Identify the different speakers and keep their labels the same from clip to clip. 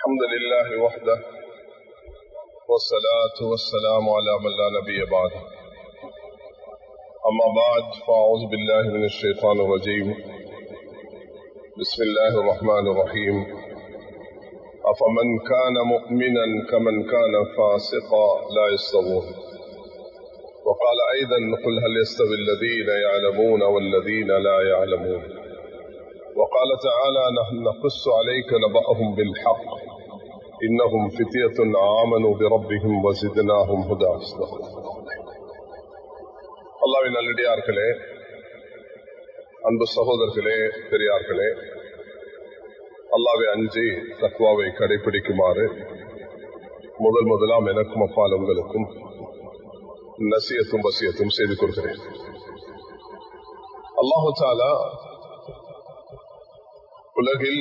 Speaker 1: الحمد لله وحده والصلاة والسلام على من لا نبي بعده أما بعد فأعوذ بالله من الشيطان الرجيم بسم الله الرحمن الرحيم أفمن كان مؤمنا كمن كان فاسقا لا يستوون وقال أيضا قل هل يستوي الذين يعلمون والذين لا يعلمون وقال تعالى نحن نقص عليك نبأهم بالحق إنهم فتية آمنوا بربهم وزدناهم هدى அல்லாவின் நல்லடியார்களே அன்பு சகோதரர்களே பெரியார்களே அல்லாவை அஞ்சி தத்வாவை கடைபிடிக்குமாறு முதல் முதலாம் எனக்கும் அப்பால் உங்களுக்கும் நசியத்தும் வசியத்தும் செய்து கொள்கிறேன் அல்லாஹு தாலா உலகில்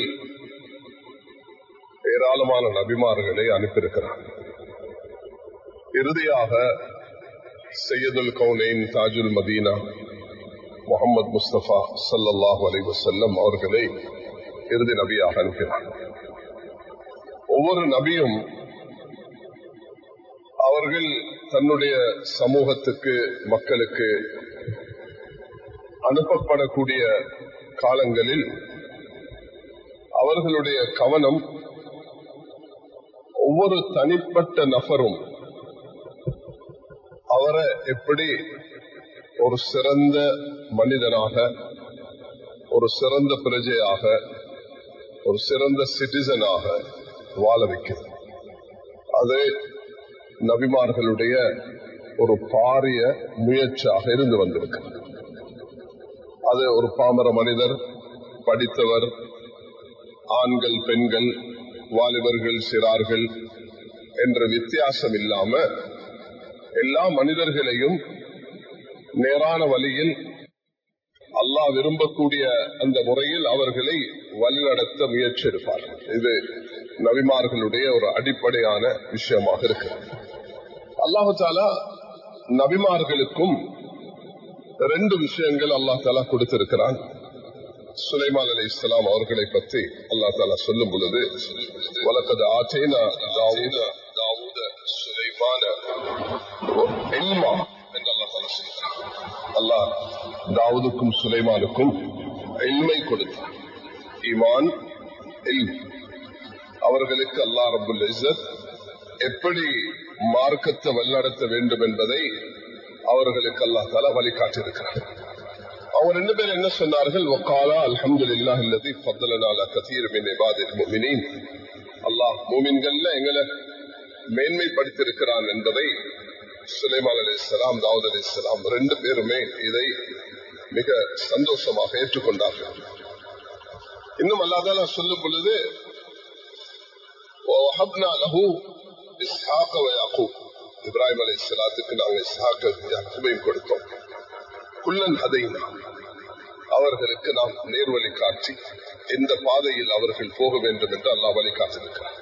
Speaker 1: ஏராளமான நபிமார்களை அனுப்பியிருக்கிறார் இறுதியாக சையதுல் கவுனைன் தாஜுல் மதீனா முகமது முஸ்தபா சல்லாஹூ அலி வசல்லம் அவர்களை இறுதி நபியாக அனுப்பினார் ஒவ்வொரு நபியும் அவர்கள் தன்னுடைய சமூகத்துக்கு மக்களுக்கு அனுப்பப்படக்கூடிய காலங்களில் அவர்களுடைய கவனம் ஒவ்வொரு தனிப்பட்ட நபரும் அவரை எப்படி ஒரு சிறந்த மனிதனாக ஒரு சிறந்த பிரஜையாக ஒரு சிறந்த சிட்டிசனாக வாழ வைக்கிறது அது நபிமார்களுடைய ஒரு பாரிய முயற்சியாக இருந்து வந்திருக்கிறது அது ஒரு பாமர மனிதர் படித்தவர் ஆண்கள் பெண்கள் வாலிபர்கள் சிறார்கள் என்ற வித்தியாசம் இல்லாம எல்லா மனிதர்களையும் நேரான வழியில் அல்லாஹ் விரும்பக்கூடிய அந்த முறையில் அவர்களை வழிநடத்த முயற்சி எடுப்பார்கள் இது நபிமார்களுடைய ஒரு அடிப்படையான விஷயமாக இருக்கு அல்லாஹு தாலா நபிமார்களுக்கும் ரெண்டு விஷயங்கள் அல்லாஹ் தாலா கொடுத்திருக்கிறான் சுலைமான் அலி இஸ்லாம் அவர்களை பற்றி அல்லா தாலா சொல்லும் பொழுது வழக்கது ஆச்சேனா தாவூத தாவூத சுலைமான எல்மா என்று அல்லா தாலா சொல்கிறார் அல்லாஹ் தாவூதுக்கும் சுலைமானுக்கும் எல்மை கொடுத்தார் ஈமான் எல்ம் அவர்களுக்கு அல்லா ரபுல் இசத் எப்படி மார்க்கத்தை வழிநடத்த வேண்டும் என்பதை அவர்களுக்கு அல்லா தாலா வழிகாட்டியிருக்கிறார் அவங்க ரெண்டு பேரும் என்ன சொன்னார்கள் வக்காலா அல்ஹம்து இல்லா இல்லதி ஃபத்தலனால கசீர் மின் இபாதில் முமினின் அல்லாஹ் மூமின்கள்ல எங்களை மேன்மைப்படுத்தியிருக்கிறான் என்பதை சுலைமான் அலி இஸ்லாம் தாவூத் அலி இஸ்லாம் ரெண்டு பேருமே இதை மிக சந்தோஷமாக ஏற்றுக்கொண்டார்கள் இன்னும் அல்லாதால சொல்லும் பொழுது இப்ராஹிம் அலி இஸ்லாத்துக்கு நாங்கள் இஸ்ஹாக்கையும் கொடுத்தோம் குள்ளன் அதைனா அவர்களுக்கு நாம் நேர்வழி காட்டி எந்த பாதையில் அவர்கள் போக வேண்டும் என்று அல்லா வழி காட்டிருக்கிறார்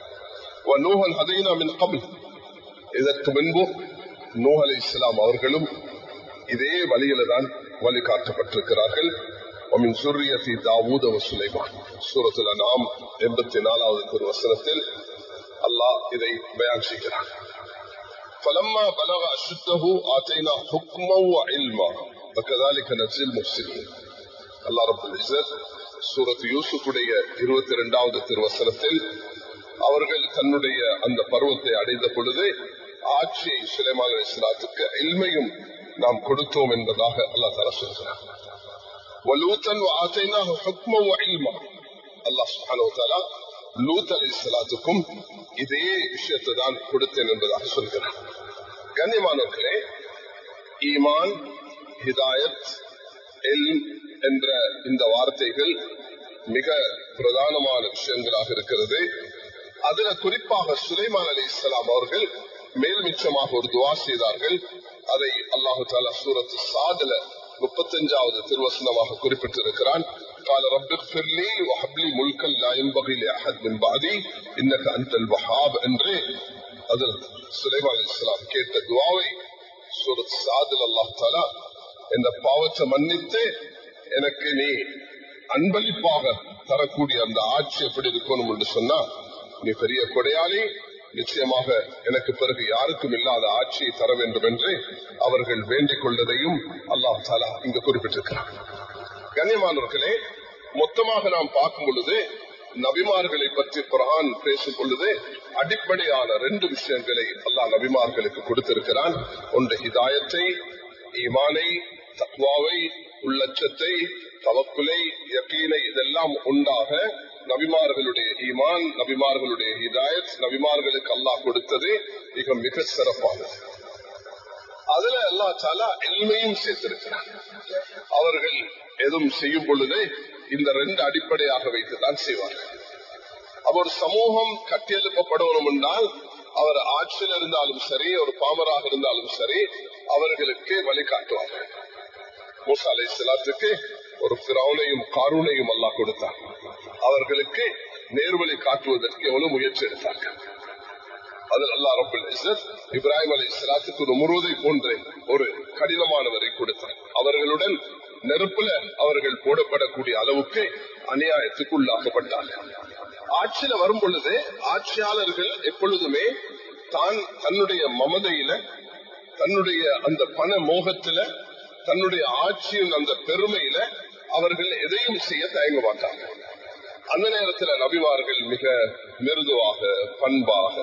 Speaker 1: இதற்கு முன்பு நூஹ் அலி இஸ்லாம் அவர்களும் இதே வழியில தான் வழிகாட்டப்பட்டிருக்கிறார்கள் தாவூத் சுலைமான் சூரத்துல நாம் எண்பத்தி நாலாவது திருவசனத்தில் அல்லாஹ் இதை பயான் செய்கிறார் فلما بلغ أشده آتينا حكما وعلما وكذلك نجزي المفسدين الله رب العزت சூரத் யூசுஃபுடைய இருபத்தி இரண்டாவது திருவசனத்தில் அவர்கள் தன்னுடைய அந்த பருவத்தை அடைந்த பொழுது ஆட்சியை சுலைமான இஸ்லாத்துக்கு எல்மையும் நாம் கொடுத்தோம் என்பதாக அல்லா தர சொல்கிறார் வலூத்தன் ஆசைனா ஹுக்மம் இல்மா அல்லாஹ் சுஹானு லூத் அலி இஸ்லாத்துக்கும் இதே விஷயத்தை தான் கொடுத்தேன் என்பதாக சொல்கிறார் கண்ணியமானவர்களே ஈமான் ஹிதாயத் எல் என்ற இந்த வார்த்தைகள் மிக பிரதானமான விஷயங்களாக இருக்கிறது அதுல குறிப்பாக சுலைமான் அலி இஸ்லாம் அவர்கள் மேல் மிச்சமாக ஒரு துவா செய்தார்கள் அதை அல்லாஹு தாலா சூரத் சாதுல முப்பத்தஞ்சாவது திருவசனமாக குறிப்பிட்டிருக்கிறான் قال رب اغفر لي وهب لي ملكا لا ينبغي لاحد من بعدي انك انت الوهاب என்று அதில் சுலைமான் அலிஸ்லாம் கேட்ட துவாவை சூரத் சாதுல் அல்லாஹ் தாலா இந்த பாவத்தை மன்னித்து எனக்கு நீ அன்பளிப்பாக தரக்கூடிய அந்த ஆட்சி எப்படி இருக்கணும் என்று சொன்னா நீ பெரிய கொடையாளி நிச்சயமாக எனக்கு பிறகு யாருக்கும் இல்லாத ஆட்சியை தர வேண்டும் என்று அவர்கள் வேண்டிக் கொண்டதையும் அல்லாஹ் தாலா இங்கு குறிப்பிட்டிருக்கிறார் கண்ணியமானவர்களே மொத்தமாக நாம் பார்க்கும் பொழுது நபிமார்களை பற்றி குரான் பேசும் பொழுது அடிப்படையான ரெண்டு விஷயங்களை அல்லாஹ் நபிமார்களுக்கு கொடுத்திருக்கிறான் ஒன்று ஹிதாயத்தை ஈமானை தக்வாவை உள்ளச்சத்தை தவக்குலை யக்கீனை இதெல்லாம் உண்டாக நபிமார்களுடைய ஈமான் நபிமார்களுடைய ஹிதாயத் நபிமார்களுக்கு அல்லாஹ் கொடுத்தது மிக மிக சிறப்பானது அதுல அல்லா சாலா எல்மையும் சேர்த்திருக்கிறார் அவர்கள் எதுவும் செய்யும் பொழுது இந்த ரெண்டு அடிப்படையாக வைத்துதான் செய்வார்கள் அப்ப ஒரு சமூகம் கட்டியெழுப்பப்படணும் என்றால் அவர் ஆட்சியில் இருந்தாலும் சரி ஒரு பாமராக இருந்தாலும் சரி அவர்களுக்கு வழிகாட்டுவார்கள் மூசா அலை சலாத்துக்கு ஒரு பிறவுனையும் காரூனையும் அல்லாஹ் கொடுத்தார் அவர்களுக்கு நேர்வழி காட்டுவதற்கு எவ்வளவு முயற்சி எடுத்தார்கள் அதில் அல்லா ரபுல் இப்ராஹிம் அலி இஸ்லாத்துக்கு ஒரு முருவதை போன்ற ஒரு கடினமானவரை கொடுத்தார் அவர்களுடன் நெருப்புல அவர்கள் போடப்படக்கூடிய அளவுக்கு அநியாயத்துக்கு உள்ளாக்கப்பட்டார்கள் ஆட்சியில வரும் பொழுது ஆட்சியாளர்கள் எப்பொழுதுமே தான் தன்னுடைய மமதையில தன்னுடைய அந்த பண மோகத்துல தன்னுடைய ஆட்சியின் அந்த பெருமையில அவர்கள் எதையும் செய்ய தயங்க மாட்டாங்க அந்த நேரத்தில் நபிமார்கள் மிக மிருதுவாக பண்பாக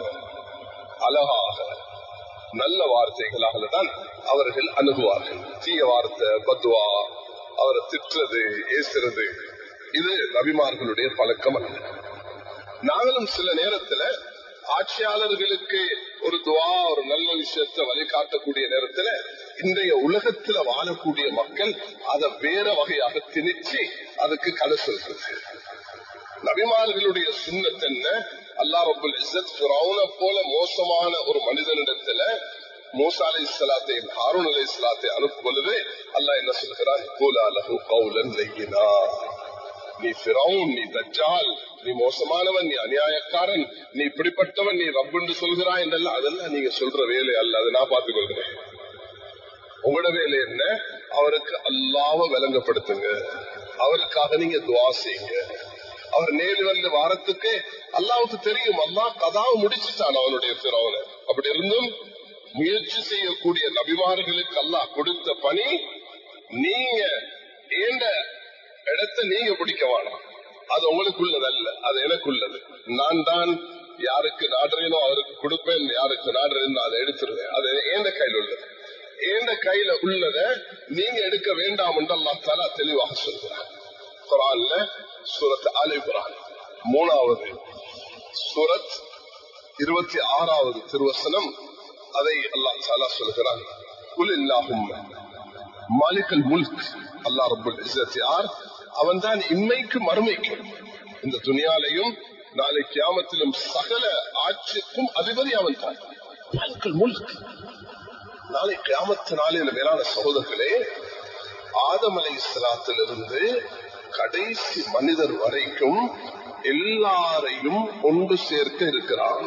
Speaker 1: அழகாக நல்ல வார்த்தைகளாக தான் அவர்கள் அணுகுவார்கள் தீய வார்த்தை பத்வா அவரை திட்டுறது ஏசுறது இது நபிமார்களுடைய பழக்கம் அல்ல நாங்களும் சில நேரத்துல ஆட்சியாளர்களுக்கு ஒரு துவா ஒரு நல்ல விஷயத்தை வழிகாட்டக்கூடிய நேரத்துல இன்றைய உலகத்துல வாழக்கூடிய மக்கள் அதை வேற வகையாக திணிச்சு அதுக்கு கதை சொல்றது நபிமார்களுடைய சுண்ணத் என்ன அல்லா ரபுல் இசத் போல மோசமான ஒரு மனிதனிடத்துல மூசா அலை இஸ்லாத்தையும் ஹாரூன் அலை இஸ்லாத்தை அனுப்பும் பொழுது அல்லா என்ன சொல்கிறான் நீ பிறவுன் நீ தஜால் நீ மோசமானவன் நீ அநியாயக்காரன் நீ இப்படிப்பட்டவன் நீ ரப்புன்னு சொல்கிறாய் என்றெல்லாம் அதெல்லாம் நீங்க சொல்ற வேலை அல்ல அதை நான் பார்த்துக் கொள்கிறேன் உங்களோட வேலை என்ன அவருக்கு அல்லாவ விளங்கப்படுத்துங்க அவருக்காக நீங்க துவா செய்யுங்க அவர் நேரு வந்து வாரத்துக்கு அல்லாவுக்கு தெரியும் அல்லா கதாவை முடிச்சுட்டான் அவனுடைய பிறவனை அப்படி இருந்தும் முயற்சி செய்யக்கூடிய நபிமார்களுக்கு அல்லாஹ் கொடுத்த பணி நீங்க ஏண்ட இடத்தை நீங்க பிடிக்க வேணாம் அது உங்களுக்குள்ளது அல்ல அது எனக்குள்ளது நான் தான் யாருக்கு நாடுறேனோ அவருக்கு கொடுப்பேன் யாருக்கு நாடுறேன் அதை எடுத்துருவேன் அது ஏந்த கையில் உள்ளது ஏந்த கையில உள்ளத நீங்க எடுக்க வேண்டாம் என்று அல்லா தாலா தெளிவாக சொல்கிறார் குரான்ல சூரத் அலி குரான் மூணாவது சூரத் இருபத்தி ஆறாவது திருவசனம் அதை அல்லா தாலா சொல்கிறான் குல் இல்லாகும் மாலிகல் முல்க் அல்லா ரபுல் யார் அவன் தான் இன்மைக்கு மறுமைக்கு இந்த துணியாலையும் நாளை கியாமத்திலும் சகல ஆட்சிக்கும் அதிபதி அவன் தான் மாலிகல் முல்க் நாளை கியாமத்து நாளில் மேலான சகோதரர்களே ஆதமலை இஸ்லாத்திலிருந்து கடைசி மனிதர் வரைக்கும் எல்லாரையும் ஒன்று சேர்க்க இருக்கிறான்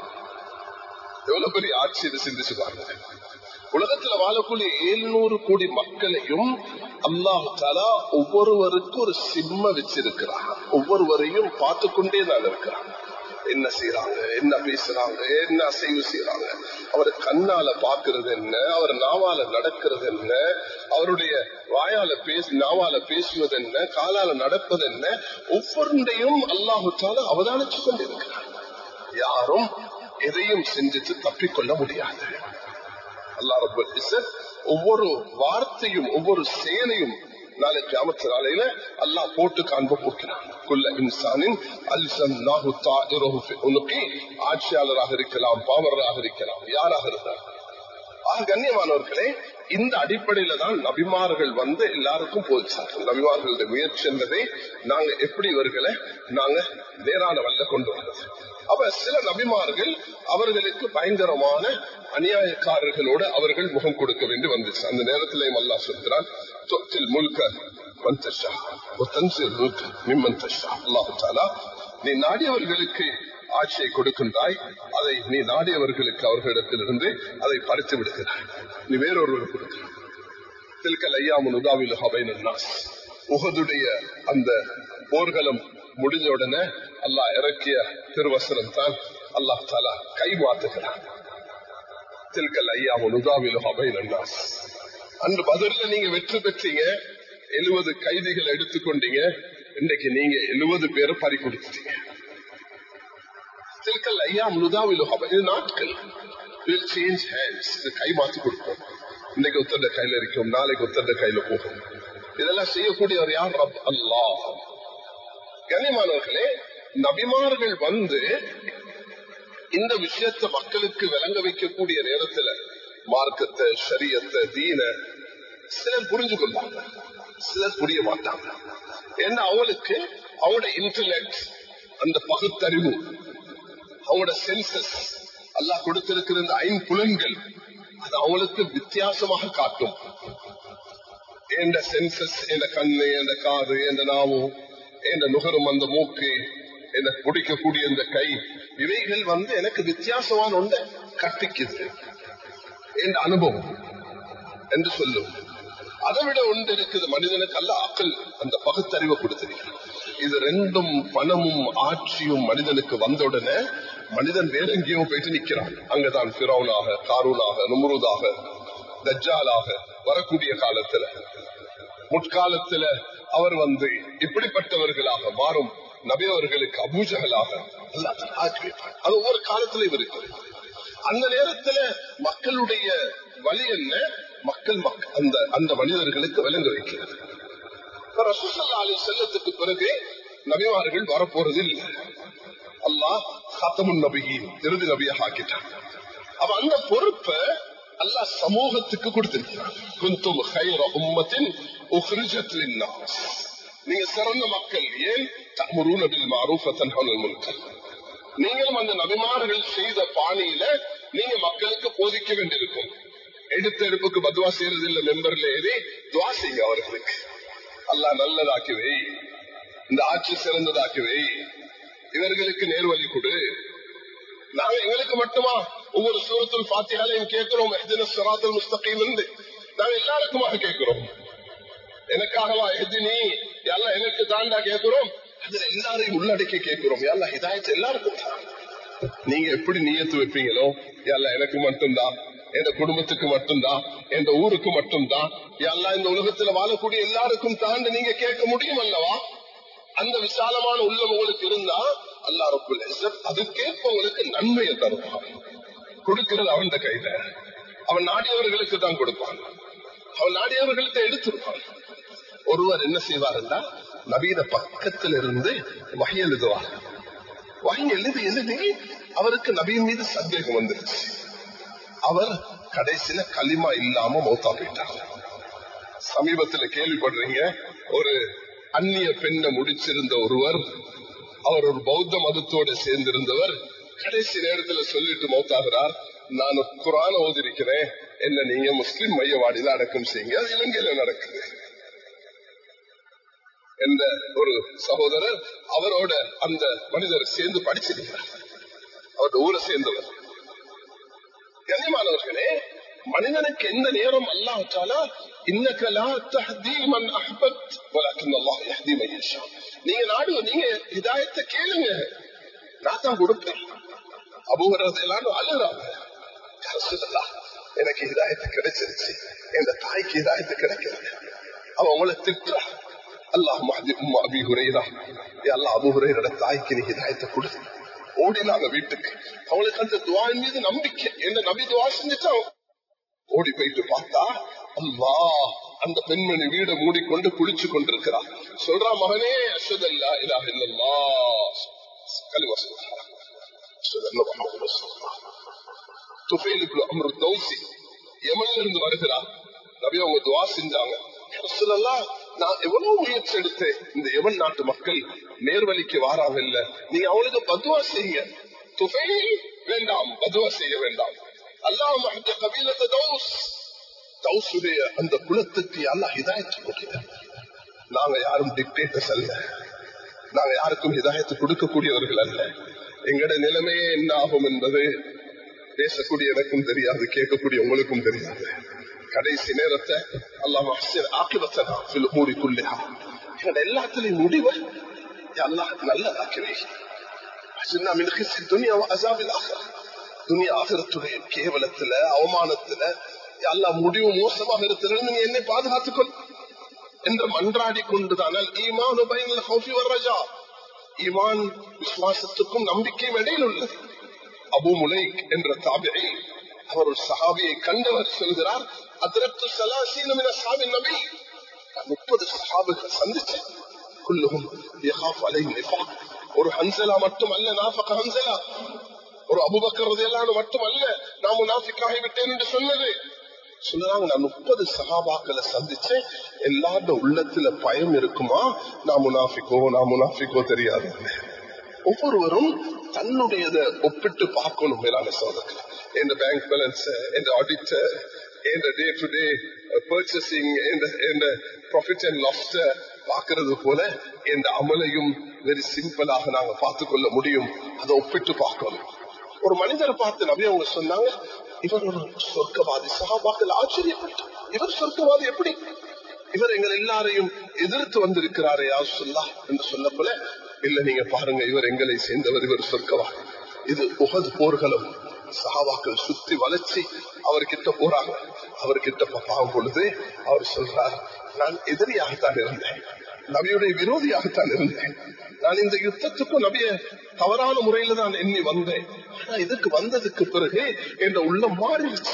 Speaker 1: எவ்வளவு பெரிய ஆட்சி இது சிந்திச்சு பாருங்க உலகத்துல வாழக்கூடிய ஏழுநூறு கோடி மக்களையும் அல்லாஹு தாலா ஒவ்வொருவருக்கும் ஒரு சிம்ம வச்சிருக்கிறான் ஒவ்வொருவரையும் பார்த்து கொண்டே தான் இருக்கிறான் என்ன செய்யறாங்க என்ன பேசுறாங்க என்ன அசைவு செய்யறாங்க அவர் கண்ணால பாக்குறது என்ன அவர் நாவால நடக்கிறது என்ன அவருடைய வாயால பேசி நாவால பேசுவது என்ன காலால நடப்பது என்ன ஒவ்வொன்றையும் அல்லாஹுத்தால அவதானிச்சு கொண்டிருக்கிறார் யாரும் எதையும் செஞ்சுட்டு தப்பிக்கொள்ள முடியாது அல்லா ரபுல் ஒவ்வொரு வார்த்தையும் ஒவ்வொரு செயலையும் நாளைக்கு அமைச்ச நாளையில அல்லா போட்டு காண்ப போக்கிறான் குல்ல இன்சானின் அல்சன் நாகு உனக்கு ஆட்சியாளராக இருக்கலாம் பாமரராக இருக்கலாம் யாராக இருந்தார் ஆக கண்ணியமானவர்களே இந்த அடிப்படையில தான் நபிமார்கள் வந்து எல்லாருக்கும் போதிச்சார்கள் நபிமார்களுடைய முயற்சி என்பதை நாங்க எப்படி இவர்களை நாங்க நேரான வல்ல கொண்டு வந்தது அப்ப சில நபிமார்கள் அவர்களுக்கு பயங்கரமான அநியாயக்காரர்களோடு அவர்கள் முகம் கொடுக்க வேண்டி வந்துச்சு அந்த நேரத்திலேயும் அல்லா சொல்கிறான் தொற்றில் முழுக்க நீ நாடியவர்களுக்கு ஆட்சியை கொடுக்கின்றாய் அதை நீ நாடியவர்களுக்கு அவர்களிடத்திலிருந்து அதை பறித்து விடுகிறாய் நீ வேறொருவர் கொடுக்கிறாய் தில்கல் ஐயாமுன் உதாவில் உகதுடைய அந்த போர்களும் முடிஞ்ச உடனே அல்லாஹ் இறக்கிய திருவசனம் தான் அல்லாஹ் தாலா கை மாத்துகிறான் தில்கல் ஐயா நுதாவிலு அபைனாஸ் அன்று பதில நீங்க வெற்றி பெற்றீங்க எழுபது கைதிகள் எடுத்துக்கொண்டீங்க இன்னைக்கு நீங்க எழுபது பேரை பறி கொடுத்துட்டீங்க தில்கல் ஐயா நுதாவிலு இது நாட்கள் சேஞ்ச் ஹேண்ட்ஸ் கை மாத்தி கொடுப்போம் இன்னைக்கு ஒத்தந்த கையில இருக்கும் நாளைக்கு ஒத்தந்த கையில போகும் இதெல்லாம் செய்யக்கூடியவர் யார் ரப் அல்லாஹ் கனிமானவர்களே நபிமார்கள் வந்து இந்த விஷயத்தை மக்களுக்கு விளங்க வைக்கக்கூடிய நேரத்துல மார்க்கத்தை சரியத்தை தீன சிலர் புரிஞ்சு கொள்வாங்க சிலர் புரிய மாட்டாங்க ஏன்னா அவளுக்கு அவங்களோட இன்டர்நெட் அந்த பகுத்தறிவு அவங்களோட சென்சஸ் அல்லாஹ் கொடுத்திருக்கிற இந்த ஐம்புலன்கள் அது அவங்களுக்கு வித்தியாசமாக காட்டும் எந்த சென்சஸ் எந்த கண்ணு எந்த காது எந்த நாவும் எந்த நுகரும் அந்த மூக்கு என்ன பிடிக்கக்கூடிய இந்த கை இவைகள் வந்து எனக்கு வித்தியாசமான ஒன்றை கற்பிக்குது என்ற அனுபவம் என்று சொல்லும் அதை விட ஒன்று இருக்குது மனிதனுக்கு அல்ல அக்கல் அந்த பகுத்தறிவை கொடுத்திருக்கிறார் இது ரெண்டும் பணமும் ஆட்சியும் மனிதனுக்கு வந்தவுடனே மனிதன் வேற எங்கேயோ போயிட்டு நிக்கிறான் அங்கதான் பிறவனாக காரூனாக நுமருதாக தஜ்ஜாலாக வரக்கூடிய காலத்துல முற்காலத்துல அவர் வந்து இப்படிப்பட்டவர்களாக மாறும் நபியவர்களுக்கு அபூஜகளாக ஆக்கி வைப்பார் அது ஒவ்வொரு காலத்திலும் இருக்கு அந்த நேரத்துல மக்களுடைய வழி என்ன மக்கள் அந்த அந்த மனிதர்களுக்கு விளங்க வைக்கிறது ரசூசல்லா அலி செல்லத்துக்கு பிறகு நபிமார்கள் வரப்போறது இல்லை அல்லாஹ் சத்தமுன் நபியின் இறுதி நபியாக ஆக்கிட்டான் அவ அந்த பொறுப்பை அல்லாஹ் சமூகத்துக்கு கொடுத்திருக்கிறான் குந்தும் ஹைர உம்மத்தின் நீங்க சிறந்த மக்கள் ஏன் தமுருன் அபில் மாரூஃபத்தன் முன்கல் நீங்களும் அந்த நபிமார்கள் செய்த பாணியில நீங்க மக்களுக்கு போதிக்க வேண்டியிருக்கும் எடுத்த எடுப்புக்கு பத்வா செய்யறது இல்ல மெம்பர்ல ஏறி துவா செய்யுங்க அவர்களுக்கு அல்லா நல்லதாக்கி வை இந்த ஆட்சி சிறந்ததாக்கி வை இவர்களுக்கு நேர்வழி கொடு நாங்க எங்களுக்கு மட்டுமா ஒவ்வொரு சூரத்தில் பாத்தியாலையும் கேட்கிறோம் சிராத்தல் முஸ்தகையில் இருந்து நாங்க எல்லாருக்குமாக கேட்கிறோம் எனக்காகவா எதினி எல்லாம் எனக்கு தாண்டா கேட்கிறோம் அதுல எல்லாரையும் உள்ளடக்கி கேட்கிறோம் எல்லாம் இதாயத்து எல்லாருக்கும் நீங்க எப்படி நீயத்து வைப்பீங்களோ எல்லாம் எனக்கு மட்டும்தான் என் குடும்பத்துக்கு மட்டும்தான் என் ஊருக்கு மட்டும்தான் எல்லாம் இந்த உலகத்துல வாழக்கூடிய எல்லாருக்கும் தாண்டி நீங்க கேட்க முடியும் அல்லவா அந்த விசாலமான உள்ளம் உங்களுக்கு இருந்தா அல்லா ரப்புல் அதுக்கேற்ப உங்களுக்கு நன்மையை தருவான் கொடுக்கிறது அவன் கையில அவன் நாடியவர்களுக்கு தான் கொடுப்பான் அவன் நாடியவர்களுக்கு எடுத்துருப்பான் ஒருவர் என்ன செய்வாருன்னா நவீன பக்கத்தில் இருந்து வகை எழுதுவார் வகை எழுதி எழுதி அவருக்கு நபியின் மீது சந்தேகம் வந்துருச்சு அவர் கடைசியில களிமா இல்லாம மௌத்தா போயிட்டார் சமீபத்துல கேள்விப்படுறீங்க ஒரு அந்நிய பெண்ணை முடிச்சிருந்த ஒருவர் அவர் ஒரு பௌத்த மதத்தோட சேர்ந்திருந்தவர் கடைசி நேரத்துல சொல்லிட்டு மௌத்தாகிறார் நான் குரான ஓதிருக்கிறேன் என்ன நீங்க முஸ்லிம் மையவாடியில அடக்கம் செய்யுங்க அது இலங்கையில நடக்குது என்ற ஒரு சகோதரர் அவரோட அந்த மனிதர் சேர்ந்து படிச்சிருக்கிறார் அவருடைய ஊரை சேர்ந்தவர் கண்ணியமானவர்களே மனிதனுக்கு எந்த நேரம் அல்லாஹாலா இன்னக்கலா தஹதீமன் அஹ்பத் வலக்கின் அல்லாஹ் யஹ்தி மையஷா நீங்க நாடு நீங்க ஹிதாயத்தை கேளுங்க நான் தான் கொடுப்பேன் அபூஹரதையெல்லாம் அழுறாங்க எனக்கு ஹிதாயத்து கிடைச்சிருச்சு என் தாய்க்கு ஹிதாயத்து கிடைக்கிறது அவன் உங்களை திட்டுறா அல்லாஹ் உம்மா அபி ஹுரைரா அல்லா அபு ஹுரைரோட தாய்க்கு நீ ஹிதாயத்தை கொடு ஓடினாங்க வீட்டுக்கு அவங்களுக்கு அந்த துவாயின் மீது நம்பிக்கை என்ன நபி துவா செஞ்சுட்டா ஓடி போயிட்டு பார்த்தா அல்லா அந்த பெண்மணி வீட மூடிக்கொண்டு குளிச்சு கொண்டிருக்கிறார் சொல்றா மகனே அஸ்வதல்லா இலா இல்லல்லா கலிவா சொல்றா துஃபைலுக்கு அமரு தௌசி எமன்ல இருந்து வருகிறார் நபி அவங்க துவா செஞ்சாங்க நான் எவ்வளவு முயற்சி எடுத்தேன் இந்த எவன் நாட்டு மக்கள் நேர்வழிக்கு வாராங்க இல்ல நீங்க அவளுக்கு பதுவா செய்யுங்க துஃபைல் வேண்டாம் பதுவா செய்ய வேண்டாம் அல்லாஹ் கபீலத்தை தௌஸ் தௌசுடைய அந்த குலத்துக்கு அல்லாஹ் ஹிதாயத்து கொடுக்கிறார் நாங்க யாரும் டிக்டேட்டர்ஸ் அல்ல நாங்க யாருக்கும் ஹிதாயத்து கொடுக்கக்கூடியவர்கள் அல்ல எங்கட நிலைமையே என்ன ஆகும் என்பது பேசக்கூடிய எனக்கும் தெரியாது கேட்கக்கூடிய உங்களுக்கும் தெரியாது கடைசி நேரத்தை அல்லாஹ் ஆக்கிவத்தனா எல்லாத்திலையும் முடிவை அல்லாஹ் நல்லதாக்கிறேன் துணியா ஆகிரத்துடைய கேவலத்துல அவமானத்துல எல்லா முடிவு மோசமாக இருக்கிறது நீங்க என்னை பாதுகாத்துக் கொள் என்று மன்றாடி கொண்டுதானால் ஈமான் ரஜா ஈமான் விசுவாசத்துக்கும் நம்பிக்கையும் இடையில் உள்ளது அபு முலை என்ற தாபியை அவர் ஒரு சஹாபியை கண்டவர் சொல்கிறார் அதிரத்து சலாசீனமின சாமி நபி முப்பது சஹாபுகள் சந்திச்சேன் குல்லுகும் ஒரு ஹன்சலா மட்டும் அல்ல நாஃபக ஹன்சலா ஒரு அபுபக்கர் மட்டும் அல்ல நான் முனாஃபிக்காகி விட்டேன் என்று சொன்னது சொன்னாங்க நான் முப்பது சகாபாக்களை சந்திச்சேன் எல்லாரோட உள்ளத்துல பயம் இருக்குமா நான் முனாஃபிக்கோ நான் முனாஃபிக்கோ தெரியாது ஒவ்வொருவரும் தன்னுடையதை ஒப்பிட்டு பார்க்கணும் மேலான சோதனை என் பேங்க் பேலன்ஸ் என் ஆடிட்டர் என் day to day purchasing profit and loss பார்க்கறது போல என் அமலையும் வெரி சிம்பிளாக நாங்க பார்த்துக் கொள்ள முடியும் அதை ஒப்பிட்டு பார்க்கணும் ஒரு மனிதரை பார்த்து நபி அவங்க சொன்னாங்க இவர் ஒரு சொர்க்கவாதி சகாபாக்கள் ஆச்சரியப்பட்டு இவர் சொர்க்கவாதி எப்படி இவர் எங்கள் எல்லாரையும் எதிர்த்து வந்திருக்கிறாரே யார் சொல்லா என்று சொல்ல போல இல்ல நீங்க பாருங்க இவர் எங்களை சேர்ந்தவர் இவர் சொர்க்கவாதி இது உகது போர்களும் சகாவாக்கள் சுத்தி வளைச்சி அவர்கிட்ட போறாங்க அவர்கிட்ட பார்க்கும் பொழுது அவர் சொல்றார் நான் எதிரியாகத்தான் இருந்தேன் நபியுடைய விரோதியாகத்தான் இருந்தேன் நான் இந்த யுத்தத்துக்கும் நபிய தவறான முறையில தான் எண்ணி வந்தேன் ஆனா இதுக்கு வந்ததுக்கு பிறகு என்ற உள்ளம் மாறிடுச்சு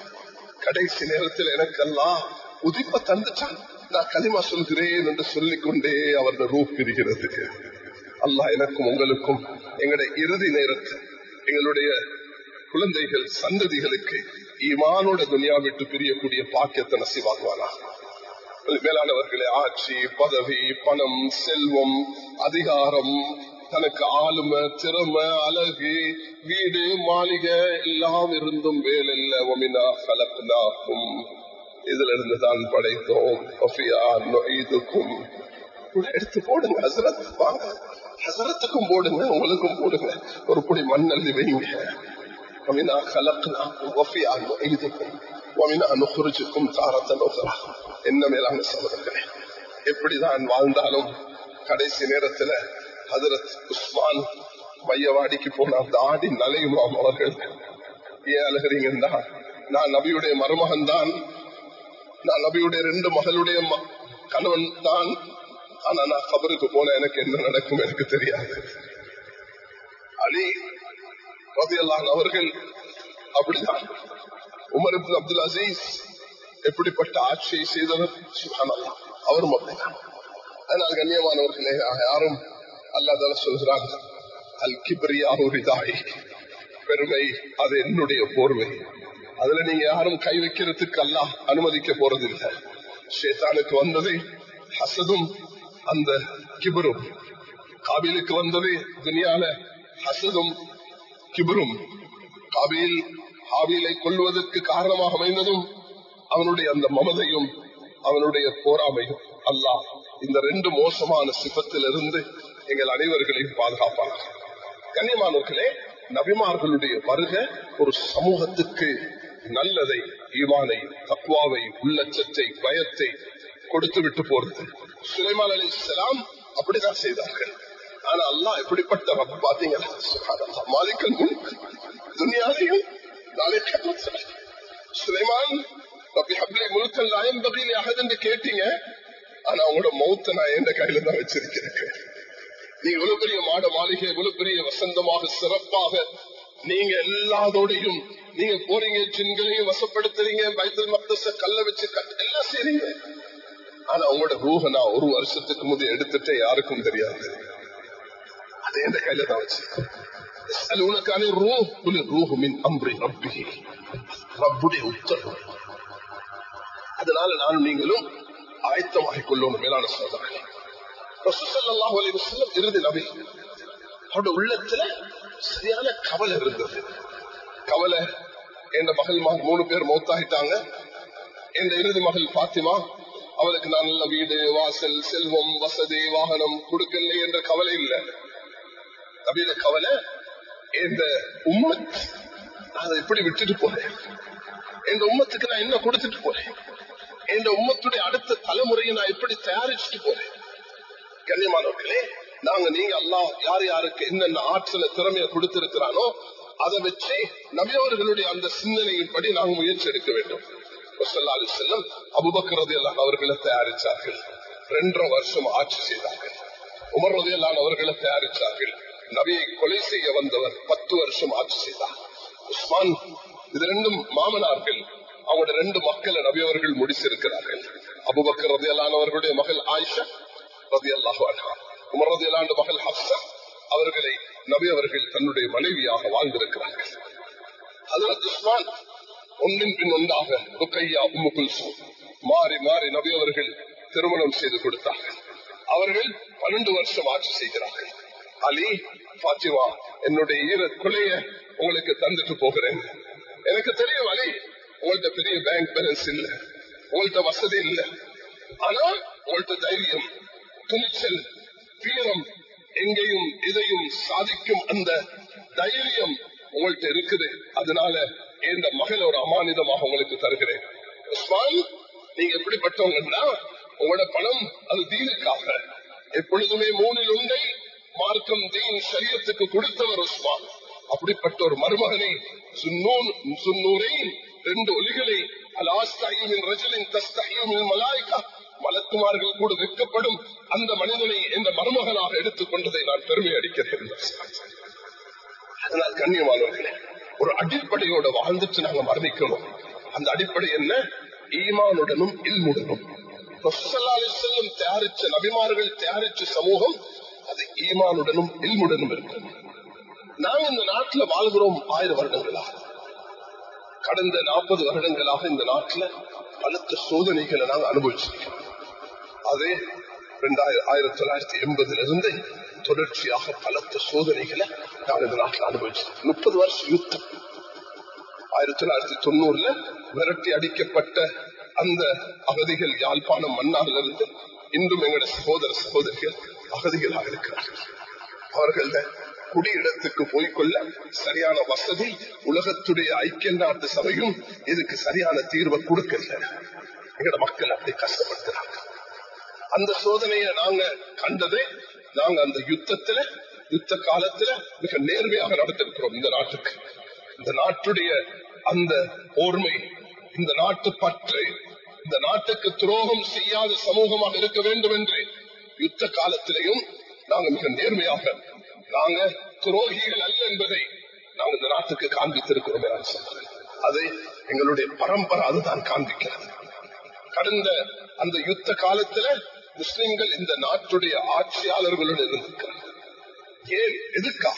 Speaker 1: கடைசி நேரத்தில் எனக்கெல்லாம் உதிப்ப தந்துட்டான் நான் களிமா சொல்கிறேன் என்று சொல்லிக் கொண்டே அவரது ரூ பிரிகிறது அல்லாஹ் எனக்கும் உங்களுக்கும் எங்களுடைய இறுதி நேரத்தில் எங்களுடைய குழந்தைகள் சந்ததிகளுக்கு ஈமானோட துனியா விட்டு பிரியக்கூடிய பாக்கியத்தை நசிவாகுவானா மேலானவர்களே ஆட்சி பதவி பணம் செல்வம் அதிகாரம் தனக்கு ஆளுமை திறமை அழகு வீடு மாளிகை எல்லாம் இருந்தும் வேலில்ல ஒமினா கலப்பினாக்கும் இதுல இருந்து தான் படைத்தோம் இதுக்கும் எடுத்து போடுங்க ஹசரத் வாங்க ஹசரத்துக்கும் போடுங்க உங்களுக்கும் போடுங்க ஒரு புடி மண்ணல்லி வைங்க ومنا خلقناكم وفيها نعيدكم ومنا نخرجكم تارة أخرى என்ன மேலான சகோதரர்களே எப்படிதான் வாழ்ந்தாலும் கடைசி நேரத்துல ஹதரத் உஸ்மான் மையவாடிக்கு போன அந்த ஆடி நலையுமாம் அவர்கள் ஏன் அழுகிறீங்கன்னா நான் நபியுடைய மருமகன் தான் நான் நபியுடைய ரெண்டு மகளுடைய கணவன் தான் ஆனா நான் கபருக்கு போன எனக்கு என்ன நடக்கும் எனக்கு தெரியாது அலி ரதியல்லான் அவர்கள் அப்படிதான் உமர் அப்துல் அசீஸ் எப்படிப்பட்ட ஆட்சியை செய்தவர் சுகானல்லா அவரும் அப்படிதான் அதனால் கண்ணியமானவர்களே யாரும் அல்லாதால சொல்கிறாங்க அல் கிபரியாவுரிதாய் பெருமை அது என்னுடைய போர்வை அதுல நீங்க யாரும் கை வைக்கிறதுக்கு அல்ல அனுமதிக்க போறது இல்லை ஷேத்தானுக்கு வந்தது ஹசதும் அந்த கிபரும் காபிலுக்கு வந்தது துனியால ஹசதும் கிபரும் காபில் ஹாபிலை கொள்வதற்கு காரணமாக அமைந்ததும் அவனுடைய அந்த மமதையும் அவனுடைய போராமையும் அல்லாஹ் இந்த ரெண்டு மோசமான சிப்பத்திலிருந்து எங்கள் அனைவர்களையும் பாதுகாப்பானார் கண்ணியமானவர்களே நபிமார்களுடைய வருக ஒரு சமூகத்துக்கு நல்லதை ஈமானை தக்குவாவை உள்ளச்சத்தை பயத்தை கொடுத்து விட்டு போறது சுலைமான் அலி இஸ்லாம் அப்படிதான் செய்தார்கள் ஆனா அல்லாஹ் எப்படிப்பட்ட ரப்ப பாத்தீங்கன்னா மாலிக்கல் முன் துனியாலையும் நாளை சுலைமான் ரப்பி ஹப்லி முழுக்கல் நாயம் பகையில் அகது என்று கேட்டீங்க ஆனா உங்களோட மௌத்த நான் எந்த கையில தான் வச்சிருக்கிறேன் நீங்க இவ்வளவு பெரிய மாட மாளிகை இவ்வளவு பெரிய வசந்தமாக சிறப்பாக நீங்க எல்லாதோடையும் நீங்க போறீங்க ஜின்களையும் வசப்படுத்துறீங்க பைத்தல் மக்தச கல்ல வச்சு எல்லாம் செய்றீங்க ஆனா உங்களோட ரூஹ நான் ஒரு வருஷத்துக்கு முந்தைய எடுத்துட்டு யாருக்கும் தெரியாது அது எந்த கையில தான் வச்சு உனக்கான ரூ ரூஹுமின் அம்ரி ரப்பி ரப்புடைய உத்தரவு அதனால நானும் நீங்களும் ஆயத்தமாகிக் கொள்ளணும் மேலான சோதனை இறுதி நபி அவருடைய உள்ளத்துல சரியான கவலை இருந்தது கவலை என் மகள் மூணு பேர் மௌத்தாகிட்டாங்க என் இறுதி மகள் பாத்திமா அவளுக்கு நான் நல்ல வீடு வாசல் செல்வம் வசதி வாகனம் கொடுக்கல என்ற கவலை இல்லை நபியில கவலை இந்த உம்மத் அதை எப்படி விட்டுட்டு போறேன் இந்த உம்மத்துக்கு நான் என்ன கொடுத்துட்டு போறேன் இந்த உம்மத்துடைய அடுத்த தலைமுறையை நான் எப்படி தயாரிச்சுட்டு போறேன் கண்ணியமானவர்களே நாங்க நீங்க எல்லாம் யார் யாருக்கு என்னென்ன ஆற்றல திறமையை கொடுத்திருக்கிறானோ அதை வச்சு நபியவர்களுடைய அந்த சிந்தனையின்படி நாங்கள் முயற்சி எடுக்க வேண்டும் செல்லம் அபுபக்ரது எல்லாம் அவர்களை தயாரித்தார்கள் ரெண்டரை வருஷம் ஆட்சி செய்தார்கள் உமர் ரதையெல்லாம் அவர்களை தயாரித்தார்கள் நபியை கொலை செய்ய வந்தவர் பத்து வருஷம் ஆட்சி செய்தார் உஸ்மான் இது ரெண்டும் மாமனார்கள் அவங்களோட ரெண்டு மக்களை நபி அவர்கள் முடிச்சிருக்கிறார்கள் அபுபக்கர் ரதையெல்லாம் அவர்களுடைய மகள் ஆயிஷா ரதி அல்லாஹு உமர் ரதையலாண்டு மகள் ஹப்சா அவர்களை நபி அவர்கள் தன்னுடைய மனைவியாக வாழ்ந்திருக்கிறார்கள் அதற்கு உஸ்மான் ஒன்றின் பின் ஒன்றாக ருக்கையா உம்மு குல்சூம் மாறி மாறி நபி அவர்கள் திருமணம் செய்து கொடுத்தார்கள் அவர்கள் பன்னெண்டு வருஷம் ஆட்சி செய்கிறார்கள் அலி பாத்திமா என்னுடைய ஈர கொலைய உங்களுக்கு தந்துட்டு போகிறேன் எனக்கு தெரியும் அலி உங்கள்ட்ட பெரிய பேங்க் பேலன்ஸ் இல்ல உங்கள்ட்ட வசதி இல்ல ஆனா உங்கள்ட்ட தைரியம் துணிச்சல் வீரம் எங்கேயும் இதையும் சாதிக்கும் அந்த தைரியம் உங்கள்ட்ட இருக்குது அதனால இந்த மகள் ஒரு அமானிதமாக உங்களுக்கு தருகிறேன் உஸ்மான் நீங்க எப்படிப்பட்டவங்கன்னா உங்களோட பணம் அது தீனுக்காக எப்பொழுதுமே மூணில் உண்டை மார்க்கம் தீன் சரியத்துக்கு கொடுத்தவர் உஸ்மான் அப்படிப்பட்ட ஒரு மருமகனை சுன்னூரை ரெண்டு ஒலிகளை அலாஸ்தாயின் ரஜலின் தஸ்தாயின் மலாய்க்கா மலக்குமார்கள் கூட வெக்கப்படும் அந்த மனிதனை இந்த மருமகனாக எடுத்துக் கொண்டதை நான் பெருமை அடிக்கிறேன் அதனால் கண்ணியமானவர்களே ஒரு அடிப்படையோட வாழ்ந்துட்டு நாங்க மரணிக்கணும் அந்த அடிப்படை என்ன ஈமானுடனும் இல்முடனும் செல்லும் தயாரிச்ச நபிமார்கள் தயாரிச்ச சமூகம் அது ஈமானுடனும் இல்முடனும் இருக்கும் நாங்க இந்த நாட்டில் வாழ்கிறோம் ஆயிரம் வருடங்களாக கடந்த நாற்பது வருடங்களாக இந்த நாட்டில் பலத்த சோதனைகளை நாங்கள் அனுபவிச்சிருக்கோம் அதே ஆயிரத்தி தொள்ளாயிரத்தி எண்பதுல இருந்து தொடர்ச்சியாக பலத்த சோதனைகளை நாங்கள் இந்த நாட்டில் அனுபவிச்சோம் முப்பது வருஷம் யுத்தம் ஆயிரத்தி தொள்ளாயிரத்தி தொண்ணூறுல விரட்டி அடிக்கப்பட்ட அந்த அகதிகள் யாழ்ப்பாணம் மன்னாரிலிருந்து இன்றும் எங்களுடைய சகோதர சகோதரிகள் அகதிகளாக இருக்கிறார்கள் அவர்கள் குடியிடத்துக்கு போய்கொள்ள சரியான வசதி உலகத்துடைய ஐக்கிய நாட்டு சபையும் இதுக்கு சரியான தீர்வை கொடுக்கல எங்களோட மக்கள் அப்படி கஷ்டப்படுத்துறாங்க அந்த சோதனையை நாங்க கண்டதே நாங்க அந்த யுத்தத்துல யுத்த காலத்துல மிக நேர்மையாக நடத்திருக்கிறோம் இந்த நாட்டுக்கு இந்த நாட்டுடைய அந்த ஓர்மை இந்த நாட்டு பற்று இந்த நாட்டுக்கு துரோகம் செய்யாத சமூகமாக இருக்க வேண்டும் என்று யுத்த காலத்திலையும் நாங்க மிக நேர்மையாக நாங்க துரோகிகள் அல்ல என்பதை நாங்கள் இந்த நாட்டுக்கு காண்பித்திருக்கிறோம் அதை எங்களுடைய பரம்பரை அதுதான் காண்பிக்கிறது கடந்த அந்த யுத்த காலத்துல முஸ்லிம்கள் இந்த நாட்டுடைய ஆட்சியாளர்களுடன் இருந்திருக்கிறார்கள் ஏன் எதுக்காக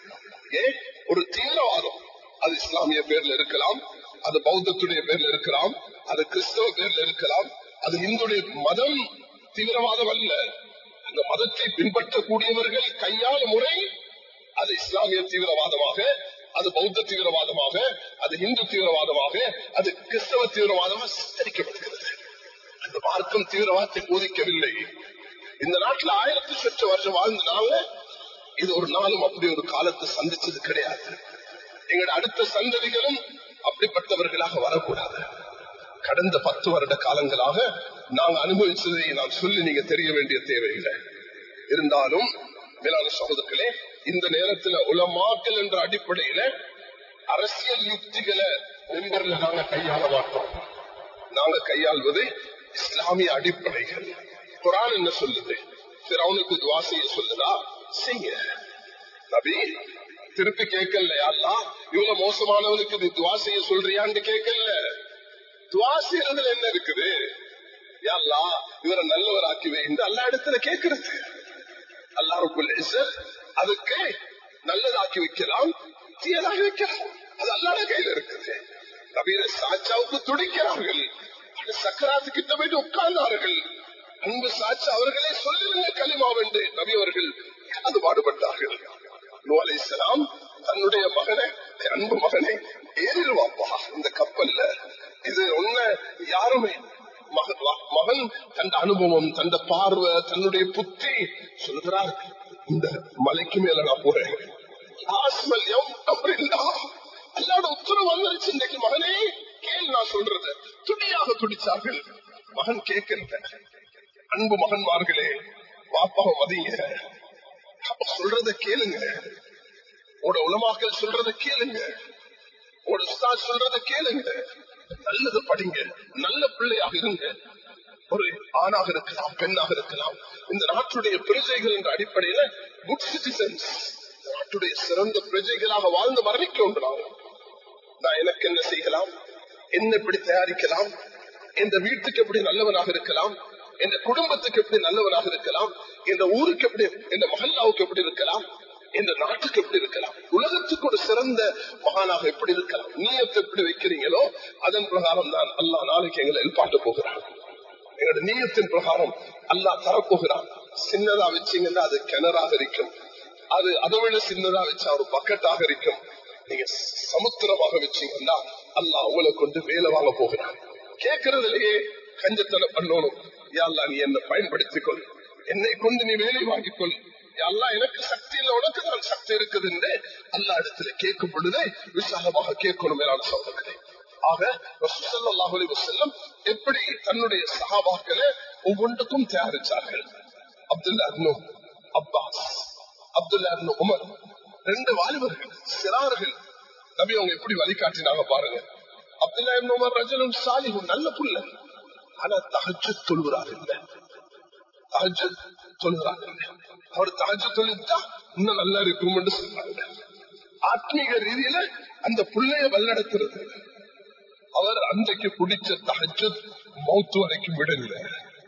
Speaker 1: ஏன் ஒரு தீவிரவாதம் அது இஸ்லாமிய பேர்ல இருக்கலாம் அது பௌத்தத்துடைய பேர்ல இருக்கலாம் அது கிறிஸ்தவ பேர்ல இருக்கலாம் அது இந்துடைய மதம் தீவிரவாதம் அல்ல அந்த மதத்தை பின்பற்றக்கூடியவர்கள் கையாள முறை அது இஸ்லாமிய தீவிரவாதமாக அது பௌத்த தீவிரவாதமாக அது இந்து தீவிரவாதமாக அது கிறிஸ்தவ தீவிரவாதமாக சித்தரிக்கப்படுகிறது அந்த மார்க்கம் தீவிரவாதத்தை போதிக்கவில்லை இந்த நாட்டில் ஆயிரத்தி சொச்ச வருஷம் வாழ்ந்தனால இது ஒரு நாளும் அப்படி ஒரு காலத்தை சந்திச்சது கிடையாது எங்களோட அடுத்த சந்ததிகளும் அப்படிப்பட்டவர்களாக வரக்கூடாது கடந்த பத்து வருட காலங்களாக நாங்கள் அனுபவிச்சதை நான் சொல்லி நீங்க தெரிய வேண்டிய தேவையில்லை இருந்தாலும் மேலான சகோதரர்களே இந்த நேரத்தில் உலமாக்கல் என்ற அடிப்படையில அரசியல் யுக்திகளை மெம்பர்ல நாங்க கையாள மாட்டோம் நாங்க கையாள்வது இஸ்லாமிய அடிப்படைகள் குரான் என்ன சொல்லுது அவனுக்கு துவா செய்ய சொல்லுதா செய்ய நபி திருப்பி கேட்கல யாரா இவ்வளவு மோசமானவனுக்கு நீ துவா செய்ய சொல்றியான்னு கேட்கல துவா செய்யறதுல என்ன இருக்குது யாரா இவரை நல்லவர் ஆக்கிவே இந்த எல்லா இடத்துல கேட்கறது அல்லாருக்குள்ள அதுக்கு நல்லதாக்கி வைக்கலாம் தீயதாக வைக்கலாம் அது அல்லாத கையில இருக்குது நபீர சாச்சாவுக்கு துடிக்கிறார்கள் சக்கராத்து கிட்ட போயிட்டு உட்கார்ந்தார்கள் அன்பு சாட்சி அவர்களே சொல்லுங்க களிமா வென்று நபி அவர்கள் அது பாடுபட்டார்கள் நூலாம் தன்னுடைய மகனை அன்பு மகனை ஏறிடுவாப்பா இந்த கப்பல்ல இது ஒண்ணு யாருமே மகன் தன் அனுபவம் தன் பார்வை தன்னுடைய புத்தி சொல்கிறார் இந்த மலைக்கு மேல நான் போறேன் அல்லாட உத்தரவு வந்துருச்சு இன்றைக்கு மகனே கேள் நான் சொல்றது துடியாக துடிச்சார்கள் மகன் கேட்கல அன்பு மகன்மார்களே பாப்பாவை மதிங்க சொல்றத கேளுங்க உங்களோட உலமாக்கள் சொல்றத கேளுங்க உங்களோட உஸ்தாத் சொல்றத கேளுங்க நல்லது படிங்க நல்ல பிள்ளையாக இருங்க ஒரு ஆணாக இருக்கலாம் பெண்ணாக இருக்கலாம் இந்த நாட்டுடைய பிரஜைகள் என்ற அடிப்படையில குட் சிட்டிசன்ஸ் நாட்டுடைய சிறந்த பிரஜைகளாக வாழ்ந்து மரணிக்க ஒன்றாங்க நான் எனக்கு என்ன செய்யலாம் என்ன எப்படி தயாரிக்கலாம் இந்த வீட்டுக்கு எப்படி நல்லவனாக இருக்கலாம் இந்த குடும்பத்துக்கு எப்படி நல்லவனாக இருக்கலாம் இந்த ஊருக்கு எப்படி இந்த மகல்லாவுக்கு எப்படி இருக்கலாம் இந்த நாட்டுக்கு எப்படி இருக்கலாம் உலகத்துக்கு ஒரு சிறந்த மகானாக எப்படி இருக்கலாம் நீயத்தை எப்படி வைக்கிறீங்களோ அதன் பிரகாரம் தான் அல்லா நாளைக்கு எங்களை எழுப்பாட்ட போகிறான் எங்களோட நீயத்தின் பிரகாரம் அல்லா தரப்போகிறான் சின்னதா வச்சீங்கன்னா அது கிணறாக இருக்கும் அது அதை விட சின்னதா வச்சா ஒரு பக்கெட்டாக இருக்கும் நீங்க சமுத்திரமாக வச்சீங்கன்னா அல்லா உங்களை கொண்டு வேலை வாங்க போகிறான் கேட்கறதுலயே கஞ்சத்தனை பண்ணணும் யாழ்லா நீ என்ன பயன்படுத்திக் கொள் என்னை கொண்டு நீ வேலை வாங்கிக் கொள் அல்லா எனக்கு சக்தி இல்லை உனக்கு தான் சக்தி இருக்குது என்று அல்லா இடத்துல கேட்கும் பொழுதே விசாலமாக கேட்கணும் மேலான சோதனை ஆக செல்லம் எப்படி தன்னுடைய சகாபாக்களை ஒவ்வொன்றுக்கும் தயாரிச்சார்கள் அப்துல்லா அப்பாஸ் அப்துல்லா உமர் ரெண்டு வாலிபர்கள் சிறார்கள் நபி அவங்க எப்படி வழிகாட்டினாங்க பாருங்க அப்துல்லா உமர் ரஜலும் சாலிகும் நல்ல புள்ள ஆனா தகச்சு தொழுகிறார் இல்ல தகச்சு தொழுகிறார் அவர் தகச்சு தொழில்தா இன்னும் நல்லா இருக்கும் என்று சொல்றாங்க ஆத்மீக ரீதியில அந்த புள்ளைய வல்லடத்துறது அவர் அன்றைக்கு பிடிச்ச தகச்சு மௌத்து வரைக்கும் விடல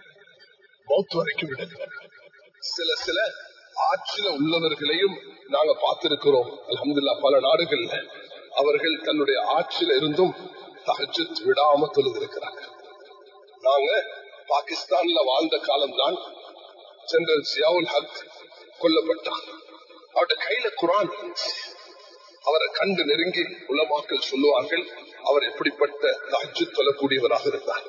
Speaker 1: மௌத்து வரைக்கும் விடல சில சில ஆட்சியில உள்ளவர்களையும் நாங்க பார்த்திருக்கிறோம் அலமதுல்லா பல நாடுகள்ல அவர்கள் தன்னுடைய ஆட்சியில இருந்தும் தகச்சு விடாம தொழுதிருக்கிறாங்க நாங்க பாகிஸ்தான்ல வாழ்ந்த காலம்தான் ஜெனரல் ஜியாவுல் ஹக் கொல்லப்பட்டார் அவருடைய கையில குரான் அவரை கண்டு நெருங்கி உலமாக்கள் சொல்லுவார்கள் அவர் எப்படிப்பட்ட தகச்சு தொல்லக்கூடியவராக இருந்தார்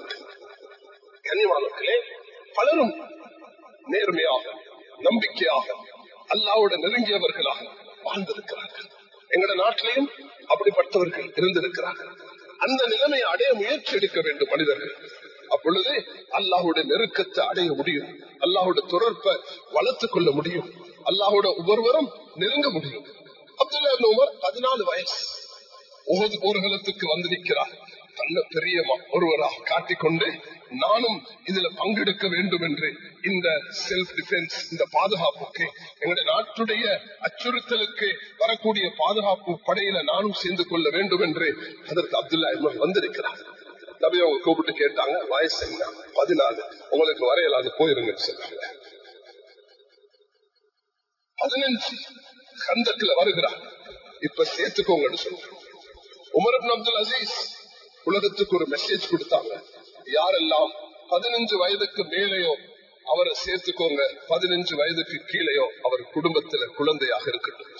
Speaker 1: கனிவானர்களே பலரும் நேர்மையாக நம்பிக்கையாக அல்லாவோட நெருங்கியவர்களாக வாழ்ந்திருக்கிறார்கள் எங்கட நாட்டிலையும் அப்படிப்பட்டவர்கள் இருந்திருக்கிறார்கள் அந்த நிலைமையை அடைய முயற்சி எடுக்க வேண்டும் மனிதர்கள் அப்பொழுது அல்லாஹோட நெருக்கத்தை அடைய முடியும் அல்லாஹோட தொடர்பை வளர்த்துக் கொள்ள முடியும் அல்லாஹோட ஒவ்வொருவரும் நெருங்க முடியும் அப்துல்லா உமர் பதினாலு வயசு ஒவ்வொரு ஊர்வலத்துக்கு வந்திருக்கிறார் நல்ல பெரிய ஒருவராக காட்டிக்கொண்டு நானும் இதுல பங்கெடுக்க வேண்டும் என்று இந்த செல்ஃப் டிஃபென்ஸ் இந்த பாதுகாப்புக்கு எங்களுடைய நாட்டுடைய அச்சுறுத்தலுக்கு வரக்கூடிய பாதுகாப்பு படையில நானும் சேர்ந்து கொள்ள வேண்டும் என்று அதற்கு அப்துல்லா இமர் வந்திருக்கிறார் நபி அவங்க கூப்பிட்டு கேட்டாங்க வயசு என்ன பதினாலு உங்களுக்கு வரையலாது போயிருங்க சொன்னாங்க பதினஞ்சு கந்தத்துல வருகிறார் இப்ப சேர்த்துக்கோங்கன்னு சொல்றோம் உமர் அப்துல் அசீஸ் உலகத்துக்கு ஒரு மெசேஜ் கொடுத்தாங்க யாரெல்லாம் பதினஞ்சு வயதுக்கு மேலேயோ அவரை சேர்த்துக்கோங்க பதினஞ்சு வயதுக்கு கீழேயோ அவர் குடும்பத்துல குழந்தையாக இருக்கட்டும்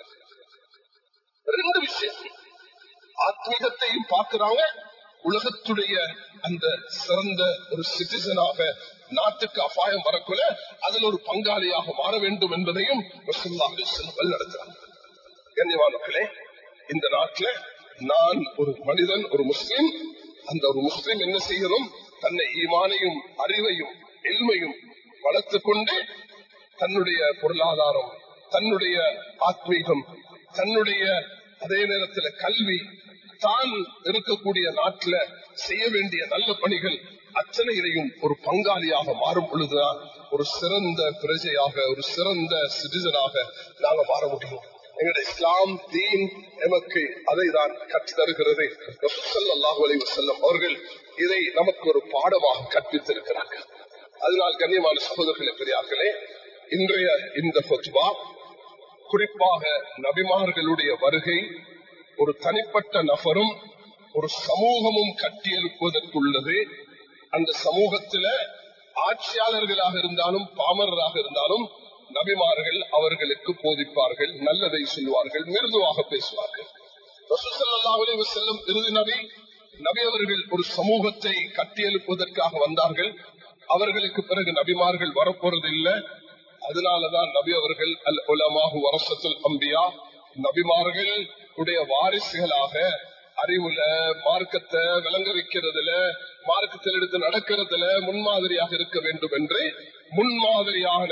Speaker 1: ரெண்டு விஷயம் ஆத்மீகத்தையும் பார்க்கிறாங்க உலகத்துடைய அந்த சிறந்த ஒரு சிட்டிசனாக நாட்டுக்கு அபாயம் வரக்குள்ள அதில் ஒரு பங்காளியாக மாற வேண்டும் என்பதையும் நடத்துறாங்க கண்ணியவானர்களே இந்த நாட்டில் நான் ஒரு மனிதன் ஒரு முஸ்லிம் அந்த ஒரு முஸ்லிம் என்ன செய்கிறோம் தன்னை ஈமானையும் அறிவையும் எல்மையும் வளர்த்துக் கொண்டு தன்னுடைய பொருளாதாரம் தன்னுடைய ஆத்மீகம் தன்னுடைய அதே நேரத்தில் கல்வி தான் இருக்கக்கூடிய நாட்டில் செய்ய வேண்டிய நல்ல பணிகள் அத்தனையிலையும் ஒரு பங்காளியாக மாறும் பொழுதுதான் ஒரு சிறந்த பிரஜையாக ஒரு சிறந்த சிட்டிசனாக நாங்க மாற முடியும் எங்களுடைய இஸ்லாம் தீன் எமக்கு அதை தான் கற்று தருகிறது செல்லம் அவர்கள் இதை நமக்கு ஒரு பாடமாக கற்பித்திருக்கிறார்கள் அதனால் கண்ணியமான சகோதரர்களே பெரியார்களே இன்றைய இந்த பொதுவா குறிப்பாக நபிமார்களுடைய வருகை ஒரு தனிப்பட்ட நபரும் ஒரு சமூகமும் கட்டியெழுப்புவதற்குள்ளது அந்த சமூகத்தில ஆட்சியாளர்களாக இருந்தாலும் பாமரராக இருந்தாலும் நபிமார்கள் அவர்களுக்கு போதிப்பார்கள் நல்லதை சொல்வார்கள் மிருதுவாக பேசுவார்கள் செல்லும் இறுதி நபி நபி அவர்கள் ஒரு சமூகத்தை கட்டியெழுப்புவதற்காக வந்தார்கள் அவர்களுக்கு பிறகு நபிமார்கள் வரப்போறது இல்லை அதனாலதான் நபி அவர்கள் அல் உலமாகு வரசத்துல் அம்பியா நபிமார்கள் உடைய வாரிசுகளாக அறிவுல மார்க்கத்தை விளங்க வைக்கிறதுல மார்க்கத்தில் எடுத்து நடக்கிறதுல முன்மாதிரியாக இருக்க வேண்டும் என்று முன்மாதிரியான